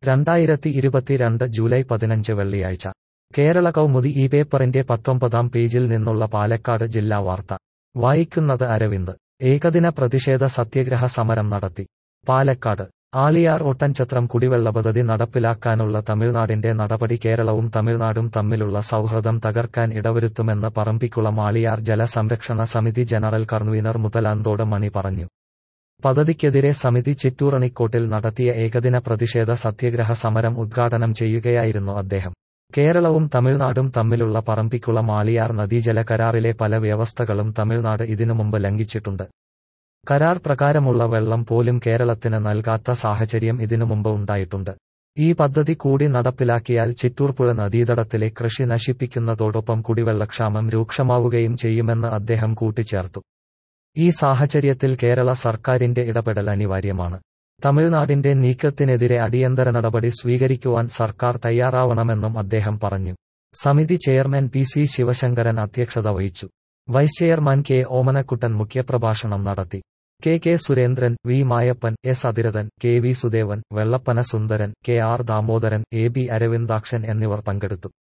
രണ്ടായിരത്തി ഇരുപത്തിരണ്ട് ജൂലൈ പതിനഞ്ച് വെള്ളിയാഴ്ച കേരള കൗമുദി ഈ പേപ്പറിന്റെ പത്തൊമ്പതാം പേജിൽ നിന്നുള്ള പാലക്കാട് ജില്ലാ വാർത്ത വായിക്കുന്നത് അരവിന്ദ് ഏകദിന പ്രതിഷേധ സത്യഗ്രഹ സമരം നടത്തി പാലക്കാട് ആളിയാർ ഒട്ടൻചത്രം കുടിവെള്ള പദ്ധതി നടപ്പിലാക്കാനുള്ള തമിഴ്നാടിന്റെ നടപടി കേരളവും തമിഴ്നാടും തമ്മിലുള്ള സൗഹൃദം തകർക്കാൻ ഇടവരുത്തുമെന്ന് പറമ്പിക്കുളം ആളിയാർ ജലസംരക്ഷണ സമിതി ജനറൽ കൺവീനർ മുതലാന്തോട് മണി പറഞ്ഞു പദ്ധതിക്കെതിരെ സമിതി ചിറ്റൂറണിക്കോട്ടിൽ നടത്തിയ ഏകദിന പ്രതിഷേധ സത്യഗ്രഹ സമരം ഉദ്ഘാടനം ചെയ്യുകയായിരുന്നു അദ്ദേഹം കേരളവും തമിഴ്നാടും തമ്മിലുള്ള പറമ്പിക്കുളം ആളിയാർ നദീജല കരാറിലെ പല വ്യവസ്ഥകളും തമിഴ്നാട് ഇതിനു മുമ്പ് ലംഘിച്ചിട്ടുണ്ട് കരാർ പ്രകാരമുള്ള വെള്ളം പോലും കേരളത്തിന് നൽകാത്ത സാഹചര്യം ഇതിനു മുമ്പ് ഉണ്ടായിട്ടുണ്ട് ഈ പദ്ധതി കൂടി നടപ്പിലാക്കിയാൽ ചിറ്റൂർപ്പുഴ നദീതടത്തിലെ കൃഷി നശിപ്പിക്കുന്നതോടൊപ്പം കുടിവെള്ളക്ഷാമം രൂക്ഷമാവുകയും ചെയ്യുമെന്ന് അദ്ദേഹം കൂട്ടിച്ചേർത്തു ഈ സാഹചര്യത്തിൽ കേരള സർക്കാരിന്റെ ഇടപെടൽ അനിവാര്യമാണ് തമിഴ്നാടിന്റെ നീക്കത്തിനെതിരെ അടിയന്തര നടപടി സ്വീകരിക്കുവാൻ സർക്കാർ തയ്യാറാവണമെന്നും അദ്ദേഹം പറഞ്ഞു സമിതി ചെയർമാൻ പി സി ശിവശങ്കരൻ അധ്യക്ഷത വഹിച്ചു വൈസ് ചെയർമാൻ കെ ഓമനക്കുട്ടൻ മുഖ്യപ്രഭാഷണം നടത്തി K K Surendran V Mayappan S Athiradhan K V Sudevan Vellappana Sundaran K R Damodaran A B Aravindakshan എന്നിവർ പങ്കെടുത്തു